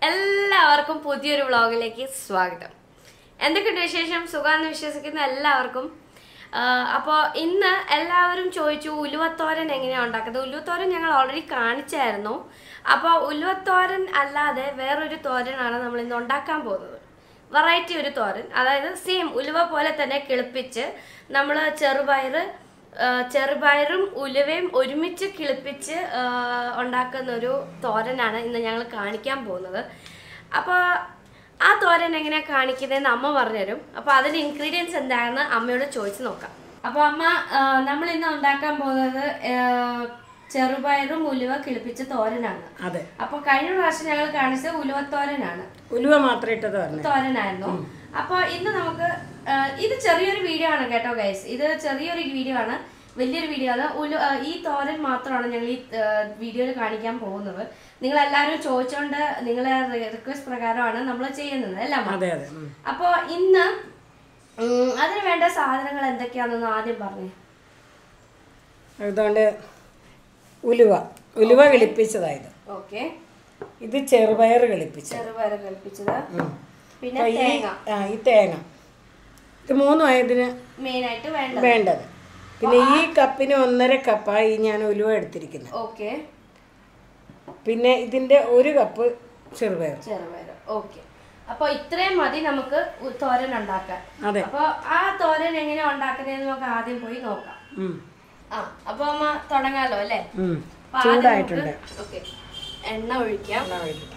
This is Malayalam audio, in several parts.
എല്ലാവർക്കും പുതിയൊരു വ്ളോഗിലേക്ക് സ്വാഗതം എന്തൊക്കെയുണ്ട് വിശേഷം സുഖാന്ന് വിശ്വസിക്കുന്ന എല്ലാവർക്കും അപ്പോൾ ഇന്ന് എല്ലാവരും ചോദിച്ചു ഉലുവത്തോരൻ എങ്ങനെയാണ് ഉണ്ടാക്കുന്നത് ഉലുവത്തോരൻ ഞങ്ങൾ ഓൾറെഡി കാണിച്ചായിരുന്നു അപ്പോൾ ഉലുവത്തോരൻ അല്ലാതെ വേറൊരു തോരനാണ് നമ്മൾ ഇന്ന് ഉണ്ടാക്കാൻ പോകുന്നത് വെറൈറ്റി ഒരു തോരൻ അതായത് സെയിം ഉലുവ പോലെ തന്നെ കിളിപ്പിച്ച് നമ്മൾ ചെറുപയർ ആ, ചെറുപയറും ഉലുവയും ഒരുമിച്ച് കിളിപ്പിച്ച് ആ, ഉണ്ടാക്കുന്ന ഒരു തോരനാണ് ഇന്ന് ഞങ്ങൾ കാണിക്കാൻ പോകുന്നത് അപ്പോൾ ആ തോരൻ എങ്ങനെയാണ് കാണിക്കുന്നതെന്ന് അമ്മ പറഞ്ഞുതരും അപ്പോൾ അതിൻ്റെ ഇൻഗ്രീഡിയൻസ് എന്താണെന്ന് അമ്മയോട് ചോദിച്ച് നോക്കാം അപ്പോൾ അമ്മ നമ്മൾ ഇന്ന് ഉണ്ടാക്കാൻ പോകുന്നത് ആ, ചെറുപയറും ഉലുവ കിളിപ്പിച്ച തോരനാണ് അതെ അപ്പോൾ കഴിഞ്ഞ പ്രാവശ്യം ഞങ്ങൾ കാണിച്ചത് ഉലുവത്തോരനാണ് ഉലുവ മാത്രം ഇട്ടത് പറഞ്ഞു തോരനായിരുന്നു അപ്പൊ ഇന്ന് നമുക്ക് ആ, ഇത് ചെറിയൊരു വീഡിയോ ആണ് കേട്ടോ ഗൈസ് ഇത് ചെറിയൊരു വീഡിയോ ആണ് വലിയൊരു വീഡിയോ ആണ് ഉലു ആ, ഈ തോരൻ മാത്രമാണ് ഞങ്ങൾ ഈ വീഡിയോയിൽ കാണിക്കാൻ പോകുന്നത് നിങ്ങൾ എല്ലാവരും ചോദിച്ചോണ്ട് നിങ്ങളെ റിക്വസ്റ്റ് പ്രകാരമാണ് നമ്മൾ ചെയ്യുന്നത് അല്ല അമ്മ? അതെ അതെ ഉം. അപ്പൊ ഇന്ന് ഉം, അതിന് വേണ്ട സാധനങ്ങൾ എന്തൊക്കെയാണെന്ന് ആദ്യം പറഞ്ഞു അതുകൊണ്ട് ഉലുവ ഉലുവ കിളിപ്പിച്ചതായത് ഓക്കെ ഇത് ചെറുപയർ കിളിപ്പിച്ചത് ചെറുപയർ കൽപ്പിച്ചത് ഉം. പിന്നെ അപ്പൊ ഈ തേങ്ങ ആ ഈ തേങ്ങ ഇത് മൂന്നും ആയതിന് മെയിൻ ആയിട്ട് വേണ്ടത് വേണ്ടത് പിന്നെ ഈ കപ്പിന് ഒന്നര കപ്പായി ഞാൻ ഉലുവ എടുത്തിരിക്കുന്നത് ഓക്കെ പിന്നെ ഇതിന്റെ ഒരു കപ്പ് ചെറുപയർ ചെറുപയർ ഓക്കെ അപ്പൊ ഇത്രയും മതി നമുക്ക് ഉ- തോരൻ ഉണ്ടാക്കാൻ അതെ അപ്പൊ ആ തോരൻ എങ്ങനെ ഉണ്ടാക്കുന്നതെന്ന് നമുക്ക് ആദ്യം പോയി നോക്കാം ഉം. ആ അപ്പൊ അമ്മ തുടങ്ങാലോ അല്ലേ ഉം. അപ്പൊ ആദ്യം ചൂടായിട്ടുണ്ട് നമുക്ക് ഓക്കെ എണ്ണ ഒഴിക്കാം എന്നാ ഒഴിക്കട്ടെ.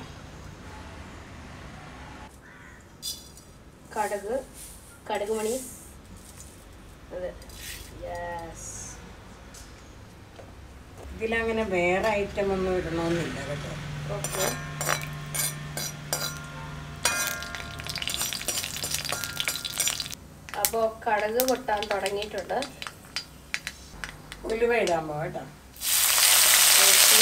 കടുക് കടുക് മണി അതെ യെസ് ഇതിലങ്ങനെ വേറെ ഐറ്റം ഒന്നും ഇടണമെന്നില്ല കേട്ടോ ഓക്കെ അപ്പോൾ കടുക് പൊട്ടാൻ തുടങ്ങിയിട്ടുണ്ട് ഉലുവ ഇടാൻ പോവാം കേട്ടോ ഓക്കെ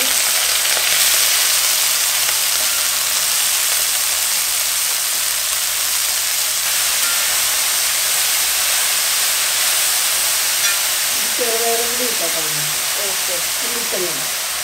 ചെറുപയറും കൂടി ഇട്ടോ ഓക്കെ ഉള്ളിത്തന്നെ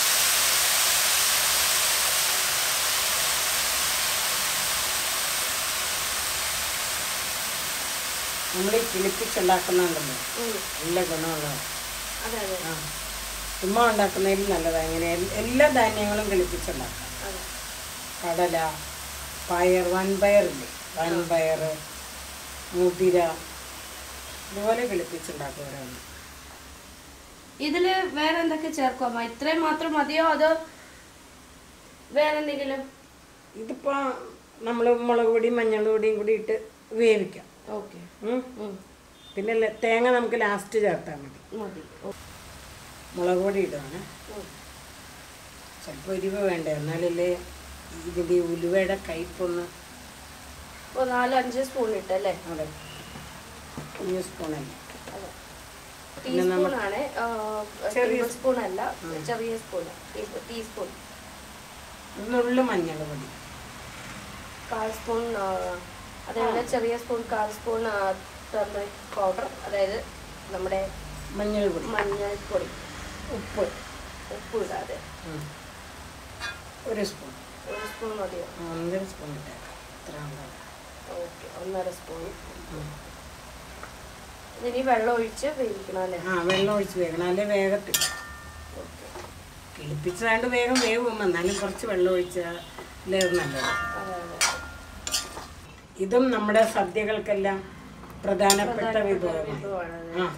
നമ്മൾ ഈ കിളിപ്പിച്ചുണ്ടാക്കുന്നുണ്ടല്ലോ നല്ല ഗുണമുള്ളതാണ് അതെ അതെ ആ ചുമ്മാ ഉണ്ടാക്കുന്നതിൽ നല്ലതാണ് ഇങ്ങനെ എൽ- എല്ലാ ധാന്യങ്ങളും കിളിപ്പിച്ചുണ്ടാക്കാം അതെ കടല പയർ വൻപയറില്ലേ വൻപയർ മുതിര ഇതുപോലെ കിളിപ്പിച്ചുണ്ടാക്കുവരാണ് ഇതില് വേറെ എന്തൊക്കെ ചേർക്കും അമ്മ ഇത്രയും മാത്രം മതിയോ അതോ വേറെ എന്തെങ്കിലും ഇതിപ്പോൾ നമ്മൾ മുളക് പൊടിയും മഞ്ഞൾ പൊടിയും കൂടി ഇട്ട് വേവിക്കാം ഓക്കെ ഉം. പിന്നെ ല- തേങ്ങ നമുക്ക് ലാസ്റ്റ് ചേർത്താൽ മതി മതി ഓ- മുളക് പൊടി ഇടുവാണ് ഉം. ചിലപ്പോൾ എരിവ് വേണ്ട എന്നാലല്ലേ ഇതിൻ്റെ ഈ ഉലുവയുടെ കയ്പൊന്ന് ഓ നാലോ അഞ്ച് സ്പൂൺ ഇട്ടല്ലേ അതെ കുഞ്ഞു സ്പൂണല്ലേ അതെ പിന്നെ നമ്മ- ടീസ്പൂൺ ആണ് ചെറിയ ടേബിൾ സ്പൂൺ അല്ല ചെറിയ സ്പൂൺ ടീസ്പൂൺ നുള്ളു മഞ്ഞൾ പൊടി കാൽ സ്പൂൺ അതേപോലെ ചെറിയ സ്പൂൺ കാൽ സ്പൂൺ ടർമറിക് പൗഡർ അതായത് നമ്മുടെ മഞ്ഞൾ പൊടി മഞ്ഞൾപ്പൊടി ഉപ്പ് ഉപ്പ് ഇടാതെ ഉം. ഒരു സ്പൂൺ ഒരു സ്പൂൺ മതിയോ ഒന്നര സ്പൂൺ ഇട്ടേക്കാം ഇത്ര ഉണ്ടാവും. ഓക്കെ ഒന്നര സ്പൂൺ ഉം. ഇതിനി വെള്ളം ഒഴിച്ച് വേവിക്കണം അല്ലേ ആ വെള്ളം ഒഴിച്ച് വേഗണം അല്ലെ വേഗത്തില്ല ഓക്കെ കിളിപ്പിച്ചതാണ്ട് വേഗം വേവും എന്നാലും കുറച്ച് വെള്ളം ഒഴിച്ചാൽ നല്ലത് അതെ അതെ ഇതും നമ്മുടെ സദ്യകൾക്കെല്ലാം പ്രധാനപ്പെട്ട വിഭവമാണ് വിഭവമാണ് ആ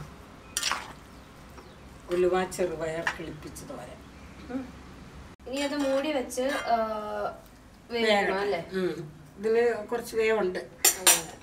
ഉലുവ ചെറുപയർ കിളിപ്പിച്ച് തോരൻ ഉം. ഇനി അത് മൂടി വെച്ച് ആ, വേവിക്കണം അല്ലേ ഉം. ഇതിന് കുറച്ച് വേവുണ്ട് അതെ അതെ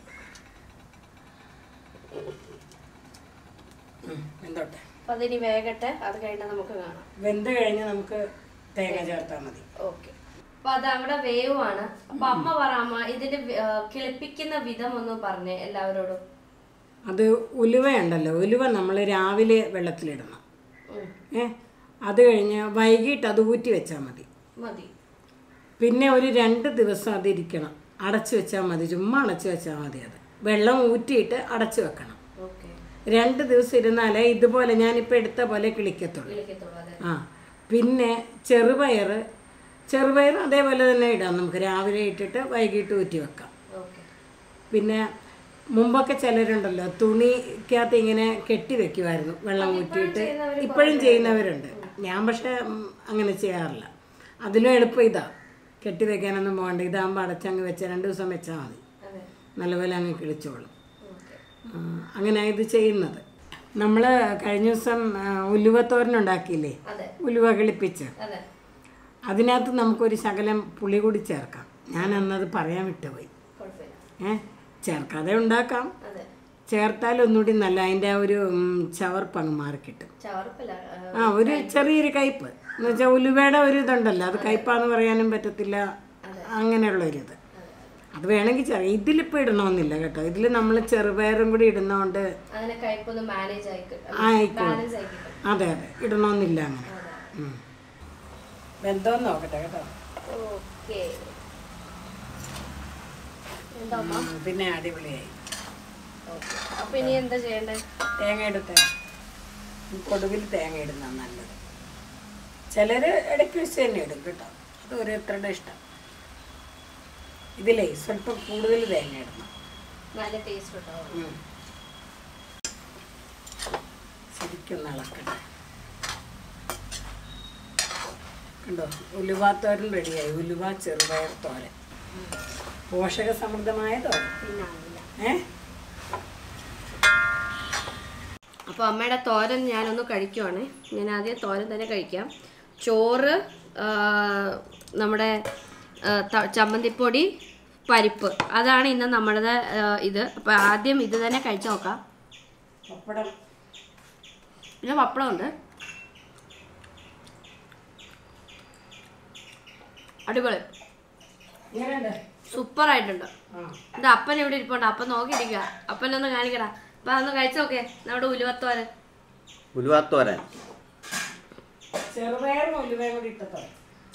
ഉം. വെന്തോട്ടെ അപ്പൊ അതിനി വേകട്ടെ അത് കഴിഞ്ഞാൽ നമുക്ക് കാണാം വെന്ത് കഴിഞ്ഞ് നമുക്ക് തേങ്ങ ചേർത്താൽ മതി ഓക്കെ അപ്പൊ അത് അവിടെ വേവുമാണ് അപ്പൊ അമ്മ പറ അമ്മ ഇതിന്റെ വി- ആ, കിളിപ്പിക്കുന്ന വിധം ഒന്ന് പറഞ്ഞേ എല്ലാവരോടും അത് ഉലുവയുണ്ടല്ലോ ഉലുവ നമ്മൾ രാവിലെ വെള്ളത്തിലിടണം ഉം. ഏ അത് കഴിഞ്ഞ് വൈകിട്ട് അത് ഊറ്റി വെച്ചാൽ മതി മതി പിന്നെ ഒരു രണ്ട് ദിവസം അതിരിക്കണം അടച്ചു വെച്ചാൽ മതി ചുമ്മാ അടച്ചു വെച്ചാൽ മതി അത് വെള്ളം ഊറ്റിയിട്ട് അടച്ചു വെക്കണം ഓക്കെ രണ്ട് ദിവസം ഇരുന്നാലേ ഇതുപോലെ ഞാനിപ്പോൾ എടുത്ത പോലെ കിളിക്കത്തുള്ളൂ വിളിക്കത്തുള്ളൂ അതെ ആ പിന്നെ ചെറുപയർ ചെറുപയർ അതേപോലെ തന്നെ ഇടാം നമുക്ക് രാവിലെ ഇട്ടിട്ട് വൈകിട്ട് ഊറ്റി വെക്കാം ഓക്കെ പിന്നെ മുമ്പൊക്കെ ചിലരുണ്ടല്ലോ തുണിക്കകത്ത് ഇങ്ങനെ കെട്ടി വെക്കുമായിരുന്നു വെള്ളം ഊറ്റിയിട്ട് ഇപ്പോഴും ചെയ്യുന്നവരുണ്ട് ഞാൻ പക്ഷെ ഉം, അങ്ങനെ ചെയ്യാറില്ല അതിലും എളുപ്പം ഇതാ കെട്ടി വെക്കാനൊന്നും പോകണ്ട ഇതാകുമ്പോൾ അടച്ചങ്ങ് വെച്ചാൽ രണ്ട് ദിവസം വെച്ചാൽ മതി അതെ നല്ലപോലെ അങ്ങ് കിളിച്ചോളും ഓക്കെ ആ, അങ്ങനെയാണ് ഇത് ചെയ്യുന്നത് നമ്മൾ കഴിഞ്ഞ ദിവസം ആ, ഉലുവത്തോരൻ ഉണ്ടാക്കിയില്ലേ അതെ ഉലുവ കിളിപ്പിച്ച് അതെ അതിനകത്ത് നമുക്കൊരു ശകലം പുളി കൂടി ചേർക്കാം ഞാൻ അന്നത് പറയാൻ വിട്ടുപോയി കുഴപ്പമില്ല ഏ ചേർക്കാതെ ഉണ്ടാക്കാം അതെ ചേർത്താൽ ഒന്നുകൂടി നല്ല അതിൻ്റെ ആ ഒരു ഉം, ചവർപ്പ് അങ്ങ് മാറിക്കിട്ടും ചവർപ്പില്ല ആ, ആ ഒരു ചെറിയൊരു കയ്പ്പ് എന്ന് വെച്ചാൽ ഉലുവയുടെ ഒരു ഇതുണ്ടല്ലോ അത് കയ്പാന്ന് പറയാനും പറ്റത്തില്ല അങ്ങനെയുള്ള ഒരു ഇത് അത് വേണമെങ്കിൽ ചെറിയ ഇതിലിപ്പോൾ ഇടണമെന്നില്ല കേട്ടോ ഇതിൽ നമ്മൾ ചെറുപയറും കൂടി ഇടുന്നതുകൊണ്ട് അങ്ങനെ കയ്പൊന്ന് മാനേജ് ആയി കിട്ടും ആയിക്കോളും ബാലൻസ് ആയി കിട്ടും അതെ അതെ ഇടണമെന്നില്ല അങ്ങനെ അതെ ഉം. ബന്ധം നോക്കട്ടെ കേട്ടോ ഓക്കെ എന്താ അമ്മ ഉം, പിന്നെ അടിപൊളിയായി ഓക്കെ അപ്പൊ ഇനി എന്താ ചെയ്യണ്ടേ തേങ്ങ എടുത്ത് കൊടുവിൽ തേങ്ങ ഇടുന്ന നല്ലത് ചിലർ ഇടയ്ക്ക് വെച്ച് തന്നെ ഇടും കേട്ടോ അത് ഓരോരുത്തരുടെ ഇഷ്ടം ഇതിലേ സ്വല്പം കൂടുതൽ തേങ്ങ ഇടണം നല്ല ടേസ്റ്റ് ഉണ്ടാവും ഉം. ശരിക്കും ഇളക്കട്ടെ കണ്ടോ ഉലുവാത്തോരൻ റെഡിയായി ഉലുവ ചെറുപയർ തോരൻ പോഷക സമൃദ്ധമായ തോരൻ പിന്നെ ആവില്ല ഏ അപ്പോൾ അമ്മയുടെ തോരൻ ഞാനൊന്ന് കഴിക്കുവാണ് ഞാൻ ആദ്യം തോരൻ തന്നെ കഴിക്കാം ചോറ് ആ, നമ്മുടെ ആ, ത- ചമ്മന്തിപ്പൊടി പരിപ്പ് അതാണ് ഇന്ന് നമ്മുടെ ആ, ഇത് അപ്പോൾ ആദ്യം ഇത് തന്നെ കഴിച്ചു നോക്കാം പപ്പടം പിന്നെ പപ്പടമുണ്ട് അടിപൊളി ഇങ്ങനെയുണ്ട് സൂപ്പർ ആയിട്ടുണ്ട് ആ ഇത് അപ്പൻ ഇവിടെ ഇരിപ്പുണ്ട് അപ്പൻ നോക്കിയിരിക്കുക അപ്പനൊന്ന് കാണിക്കടാ അപ്പൊ അതൊന്ന് കഴിച്ചു നോക്കേ നമ്മുടെ ഉലുവത്തോരൻ ഉലുവാത്തോരൻ ചെറുപയറും ഉലുവയും കൂടി ഇട്ട തോരൻ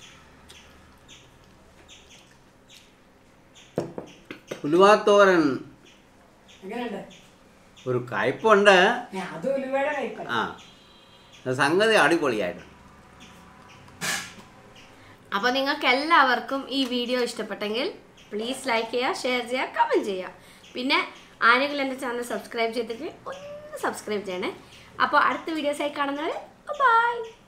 ഉലുവാത്തോരൻ എങ്ങനെയുണ്ട് ഒരു കയ്പുണ്ട് ഏ, അത് ഉലുവയുടെ കഴിക്കണം ആ സംഗതി അടിപൊളിയായിട്ട് അപ്പോൾ നിങ്ങൾക്ക് എല്ലാവർക്കും ഈ വീഡിയോ ഇഷ്ടപ്പെട്ടെങ്കിൽ പ്ലീസ് ലൈക്ക് ചെയ്യുക ഷെയർ ചെയ്യുക കമൻറ്റ് ചെയ്യുക പിന്നെ ആരെങ്കിലും എൻ്റെ ചാനൽ സബ്സ്ക്രൈബ് ചെയ്തിട്ട് ഒന്ന് സബ്സ്ക്രൈബ് ചെയ്യണേ അപ്പോൾ അടുത്ത വീഡിയോസായി കാണുന്നവരെ ബൈ